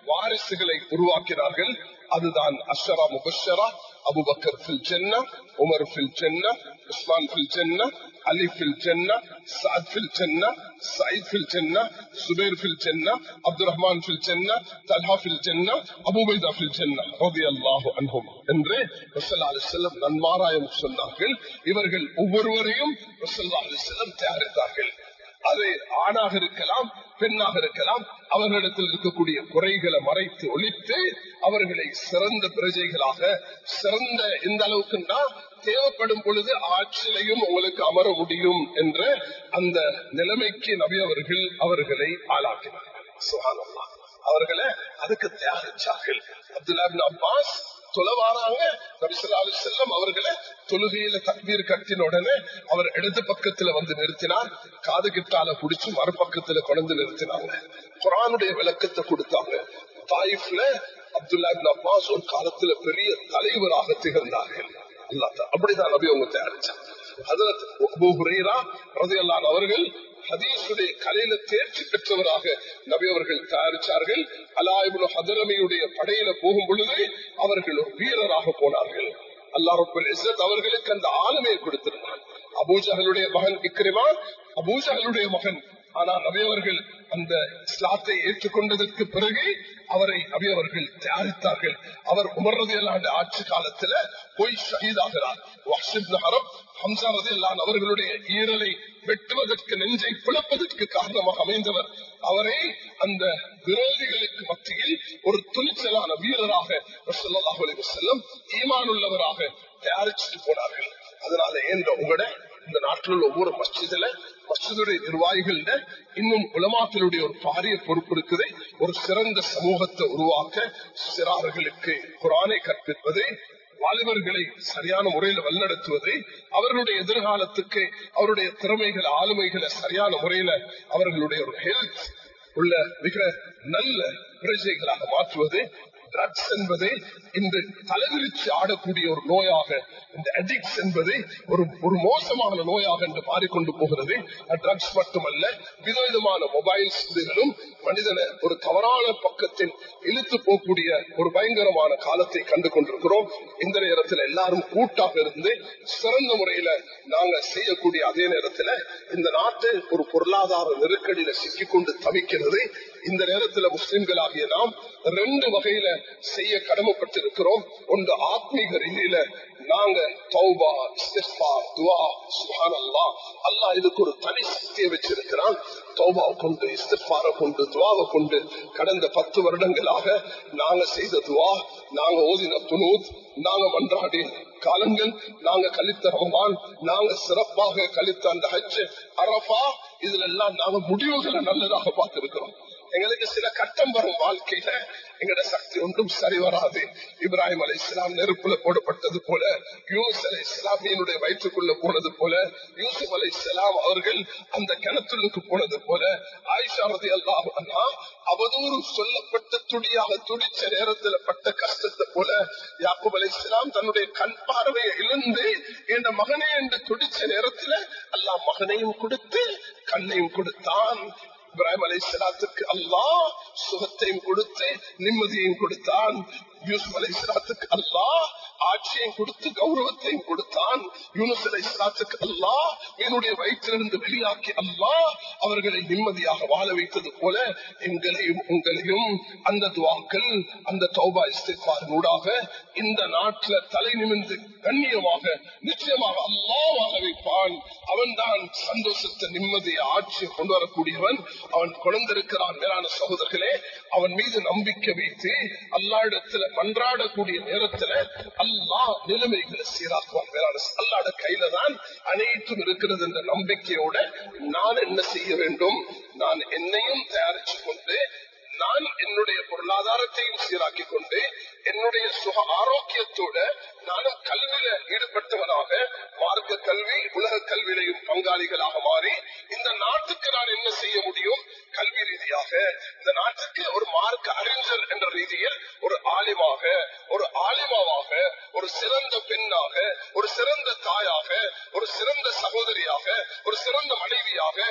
Speaker 1: வாரிசுகளை உருவாக்கினார்கள் அதுதான் அஷரா முபஷரா அபுபக்கர் ஃபில் ஜென்னா உமர் ஃபில் ஜென்னா உஸ்மான் ஃபில் ஜென்னா அலி ஃபில் ஜென்னா சாத் ஃபில் ஜென்னா சயித் ஃபில் ஜென்னா சுபேர் ஃபில் ஜென்னா அப்துல் ரஹ்மான் ஃபில் ஜென்னா தல்ஹா ஃபில் ஜென்னா அபுபைதா ஃபில் ஜென்னா ரதி அல்லாஹு அன்ஹும் என்று ரசல்லா அலிசல்லம் நன்மாராயம் சொன்னார்கள் இவர்கள் ஒவ்வொருவரையும் ரசல்லா அலிசல்லம் தயாரித்தார்கள் அது ஆணாக இருக்கலாம் பெண்ணாக இருக்கலாம் அவர்களிடத்தில் இருக்கக்கூடிய குறைகளை மறைத்து ஒழித்து அவர்களை சிறந்த பிரஜைகளாக சிறந்த இந்த அளவுக்குன்னா தேவைப்படும் பொழுது ஆட்சியிலையும் உங்களுக்கு அமர முடியும் என்ற அந்த நிலைமைக்கு நபி அவர்கள் அவர்களை ஆளாக்கினார்கள் சுகானம்மா அவர்களை அதுக்கு தயாரிச்சார்கள் அப்துல்லா அப்பாஸ் தொலைவாராங்க நபிசல்லாலு செல்லம் அவர்களை தொழுகையில தக்பீர் கட்டின உடனே அவர் இடது பக்கத்துல வந்து நிறுத்தினார் காது கிட்டால குடிச்சு மறுபக்கத்துல கொண்டு நிறுத்தினாங்க குரானுடைய விளக்கத்தை கொடுத்தாங்க தாயிஃப்ல அப்துல்லா அப்பாஸ் ஒரு காலத்துல பெரிய தலைவராக திகழ்ந்தார்கள் அல்லாத அப்படிதான் நபி அவங்க தயாரிச்சாங்க அவர்கள் ஹதீசுடைய கலையில தேர்ச்சி பெற்றவராக நபி அவர்கள் தயாரிச்சார்கள் அலாயிபுல் ஹதரமியுடைய படையில போகும் பொழுது அவர்கள் ஒரு வீரராக போனார்கள் அல்லா ரபுல் இஸ்ஸத் அவர்களுக்கு அந்த ஆளுமையை கொடுத்திருந்தார் அபூஜகளுடைய மகன் இக்ரிமா அபூஜகளுடைய மகன் ஆனா நபியவர்கள் அந்த இஸ்லாத்தை ஏற்றுக்கொண்டதற்கு பிறகு அவரை நபியவர்கள் தயாரித்தார்கள் அவர் உமர்றது ஆண்டு ஆட்சி காலத்துல போய் ஷஹீதாகிறார் ஹம்சா ரதி அவர்களுடைய ஈரலை வெட்டுவதற்கு நெஞ்சை பிளப்பதற்கு காரணமாக அமைந்தவர் அவரை அந்த விரோதிகளுக்கு மத்தியில் ஒரு துணிச்சலான வீரராக செல்லம் ஈமானுள்ளவராக தயாரிச்சுட்டு போனார்கள் அதனால ஏன் உங்களோட இந்த நாட்டில் உள்ள ஒவ்வொரு மஸ்ஜிதுல மஸ்ஜிதுடைய நிர்வாகிகள இன்னும் உலமாக்களுடைய ஒரு பாரிய பொறுப்பு இருக்குது ஒரு சிறந்த சமூகத்தை உருவாக்க சிறார்களுக்கு குரானை கற்பிப்பது வாலிபர்களை சரியான முறையில் வழிநடத்துவது அவர்களுடைய எதிர்காலத்துக்கு அவருடைய திறமைகள் ஆளுமைகளை சரியான முறையில அவர்களுடைய ஒரு ஹெல்த் உள்ள மிக நல்ல பிரஜைகளாக மாற்றுவது ட்ரக்ஸ் என்பது இன்று தலைவிரிச்சு ஆடக்கூடிய ஒரு நோயாக இந்த அடிக்ஸ் என்பது ஒரு ஒரு மோசமான நோயாக என்று மாறிக்கொண்டு போகிறது ட்ரக்ஸ் மட்டுமல்ல விதவிதமான மொபைல்ஸ் இதுகளும் மனிதனை ஒரு தவறான பக்கத்தில் இழுத்து போகக்கூடிய ஒரு பயங்கரமான காலத்தை கண்டு கொண்டிருக்கிறோம் இந்த நேரத்தில் எல்லாரும் கூட்டாக இருந்து சிறந்த முறையில நாங்க செய்யக்கூடிய அதே நேரத்தில் இந்த நாட்டு ஒரு பொருளாதார நெருக்கடியில சிக்கிக்கொண்டு தவிக்கிறது இந்த நேரத்தில் முஸ்லிம்களாகிய நாம் ரெண்டு வகையில செய்ய கடமைப்பட்டிருக்கிறோம் ஒன்று ஆத்மீக ரீதியில நாங்க தௌபா இஸ்திஃபா துவா சுஹான் அல்லா அல்லா இதுக்கு ஒரு தனி சக்தியை வச்சிருக்கிறான் தௌபா கொண்டு இஸ்திஃபார கொண்டு துவாவை கொண்டு கடந்த பத்து வருடங்களாக நாங்க செய்த துவா நாங்க ஓதின துணூத் நாங்க மன்றாடிய காலங்கள் நாங்க கழித்த ரமபான் நாங்க சிறப்பாக கழித்த அந்த ஹஜ் அரபா இதுல எல்லாம் நாங்க முடிவுகளை நல்லதாக பார்த்திருக்கிறோம் எங்களுக்கு சில கட்டம் வரும் வாழ்க்கையில எங்கட சக்தி ஒன்றும் சரி வராது இப்ராஹிம் அலி இஸ்லாம் நெருப்புல போடப்பட்டது போல யூஸ் அலி இஸ்லாமியனுடைய வயிற்றுக்குள்ள போனது போல யூசுப் அலி இஸ்லாம் அவர்கள் அந்த கிணத்துக்கு போனது போல ஆயிஷா ரதி அல்லாஹ் அவதூறு சொல்லப்பட்ட துடியாக துடிச்ச நேரத்துல பட்ட கஷ்டத்தை போல யாக்குப் அலி இஸ்லாம் தன்னுடைய கண் பார்வையை இழந்து என் மகனே என்று துடிச்ச நேரத்துல அல்லா மகனையும் கொடுத்து கண்ணையும் கொடுத்தான் இப்ராஹிம் அலை சலாத்துக்கு அல்லா சுகத்தையும் கொடுத்து நிம்மதியையும் கொடுத்தான் யூசுப் அலை சலாத்துக்கு அல்லா ஆட்சியையும் கொடுத்து கௌரவத்தையும் கொடுத்தான் யூனுஸ் அலை சலாத்துக்கு அல்லா என்னுடைய வயிற்றிலிருந்து வெளியாக்கி அல்லா அவர்களை நிம்மதியாக வாழ வைத்தது போல எங்களையும் உங்களையும் அந்த துவாக்கள் அந்த தௌபா இஸ்திஃபாரினூடாக இந்த நாட்டில் தலை நிமிர்ந்து கண்ணியமாக நிச்சயமாக அல்லா வாழ வைப்பான் அவன் தான் சந்தோஷத்தை நிம்மதியை ஆட்சியை கொண்டு வரக்கூடியவன் அவன் குழந்திருக்கிறான் மேலான சகோதரர்களே அவன் மீது நம்பிக்கை வைத்து அல்லா இடத்துல மன்றாடக்கூடிய நேரத்துல அல்லா நிலைமைகளை சீராக்குவான் மேலான அல்லாட கையில தான் அனைத்தும் இருக்கிறது என்ற நம்பிக்கையோட நான் என்ன செய்ய வேண்டும் நான் என்னையும் தயாரிச்சு கொண்டு நான் என்னுடைய பொருளாதாரத்தையும் சீராக்கி கொண்டு என்னுடைய சுக ஆரோக்கியத்தோட நானும் கல்வியில ஈடுபட்டவனாக மார்க்க கல்வி உலக கல்வியிலையும் பங்காளிகளாக மாறி இந்த நாட்டுக்கு நான் என்ன செய்ய முடியும் கல்வி ரீதியாக இந்த நாட்டுக்கு ஒரு மார்க்க அறிஞர் என்ற ரீதியில் ஒரு ஆலிமாக ஒரு ஆலிமாவாக ஒரு சிறந்த பெண்ணாக ஒரு சிறந்த தாயாக ஒரு சிறந்த சகோதரியாக ஒரு சிறந்த மனைவியாக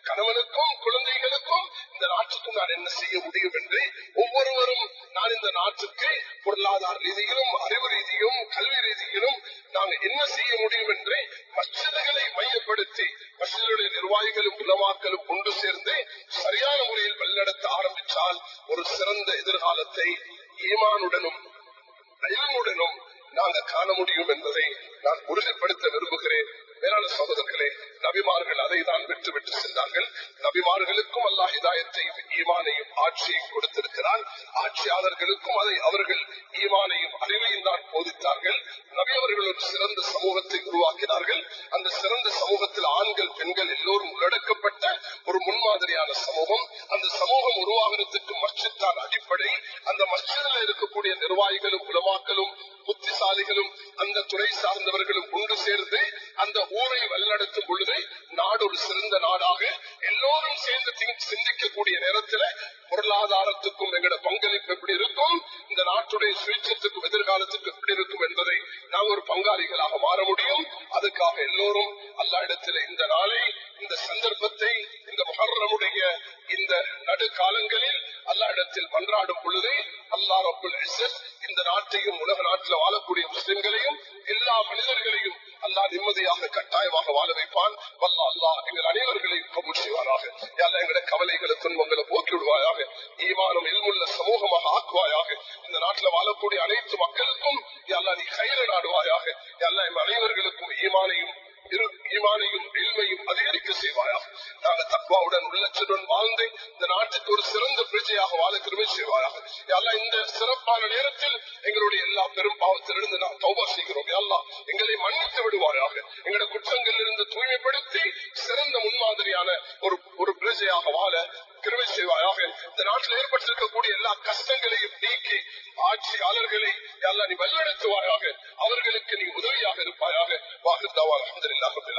Speaker 1: கணவனுக்கும் குழந்தைகளுக்கும் இந்த நாட்டுக்கும் நான் என்ன செய்ய முடியும் என்று ஒவ்வொருவரும் நான் இந்த நாட்டுக்கு பொருளாதார ரீதியிலும் அறிவு ரீதியும் கல்வி ரீதியிலும் நாங்கள் என்ன செய்ய முடியும் என்று மசிதர்களை மையப்படுத்தி மசிதருடைய நிர்வாகிகளும் உலமாக்களும் கொண்டு சேர்ந்து சரியான முறையில் வழிநடத்த ஆரம்பித்தால் ஒரு சிறந்த எதிர்காலத்தை ஈமானுடனும் அயனுடனும் நாங்கள் காண முடியும் என்பதை நான் உறுதிப்படுத்த விரும்புகிறேன் மேலான சகோதரர்களே நபிமார்கள் அதை தான் விட்டு விட்டு சென்றார்கள் நபிமார்களுக்கும் அல்லா ஹிதாயத்தையும் ஈமானையும் ஆட்சியையும் கொடுத்திருக்கிறான் ஆட்சியாளர்களுக்கும் அதை அவர்கள் ஈமானையும் அறிவையும் தான் போதித்தார்கள் நபி அவர்கள் ஒரு சிறந்த சமூகத்தை உருவாக்கினார்கள் அந்த சிறந்த சமூகத்தில் ஆண்கள் பெண்கள் எல்லோரும் உள்ளடக்கப்பட்ட ஒரு முன்மாதிரியான சமூகம் அந்த சமூகம் உருவாகிறதுக்கு மஸ்ஜித் தான் அடிப்படை அந்த மஸ்ஜிதில் இருக்கக்கூடிய நிர்வாகிகளும் உலமாக்களும் புத்திசாலிகளும் அந்த துறை சார்ந்தவர்களும் ஒன்று சேர்ந்து அந்த ஊரை வழிநடத்தும் பொழுது நாடு ஒரு சிறந்த நாடாக எல்லோரும் சேர்ந்து சிந்திக்கக்கூடிய நேரத்தில் பொருளாதாரத்துக்கும் எங்களோட பங்களிப்பு எப்படி இருக்கும் இந்த நாட்டுடைய சுயேட்சத்துக்கும் எதிர்காலத்துக்கு எப்படி இருக்கும் என்பதை நாம் ஒரு பங்காளிகளாக மாற முடியும் அதுக்காக எல்லோரும் அல்லா இடத்துல இந்த நாளை இந்த சந்தர்ப்பத்தை இந்த மகரமுடைய இந்த நடுக்காலங்களில் அல்லா இடத்தில் மன்றாடும் பொழுது அல்லா ரபுல் இந்த நாட்டையும் உலக நாட்டில் வாழக்கூடிய முஸ்லிம்களையும் எல்லா மனிதர்களையும் அல்லா நிம்மதியாக கட்டாயமாக வாழ வைப்பான் வல்லா அல்லா எங்கள் அனைவர்களையும் கபூர் செய்வாராக எல்லா எங்களுடைய கவலைகளை துன்பங்களை போக்கி விடுவாயாக ஈமானம் எல்முள்ள சமூகமாக ஆக்குவாயாக இந்த நாட்டில் வாழக்கூடிய அனைத்து மக்களுக்கும் எல்லா நீ கயிறு நாடுவாயாக எல்லா எம் அனைவர்களுக்கும் ஈமானையும் ஈமானையும் இல்மையும் அதிகரிக்க செய்வாயாக நாங்கள் தக்வாவுடன் உள்ளச்சுடன் வாழ்ந்து இந்த நாட்டுக்கு ஒரு சிறந்த பிரஜையாக வாழ கிருமை செய்வாயாக எல்லாம் இந்த சிறப்பான நேரத்தில் எங்களுடைய எல்லா பெரும் பாவத்திலிருந்து நாம் தௌபா செய்கிறோம் எல்லாம் எங்களை மன்னித்து விடுவாயாக எங்களுடைய குற்றங்களில் இருந்து தூய்மைப்படுத்தி சிறந்த முன்மாதிரியான ஒரு ஒரு பிரஜையாக வாழ கிருமை செய்வாயாக இந்த நாட்டில் ஏற்பட்டிருக்கக்கூடிய எல்லா கஷ்டங்களையும் நீக்கி ஆட்சியாளர்களை எல்லாம் நீ வழிநடத்துவாயாக அவர்களுக்கு நீ உதவியாக இருப்பாயாக வாக்குத்தாவால் அஹமதுல்லாஹ்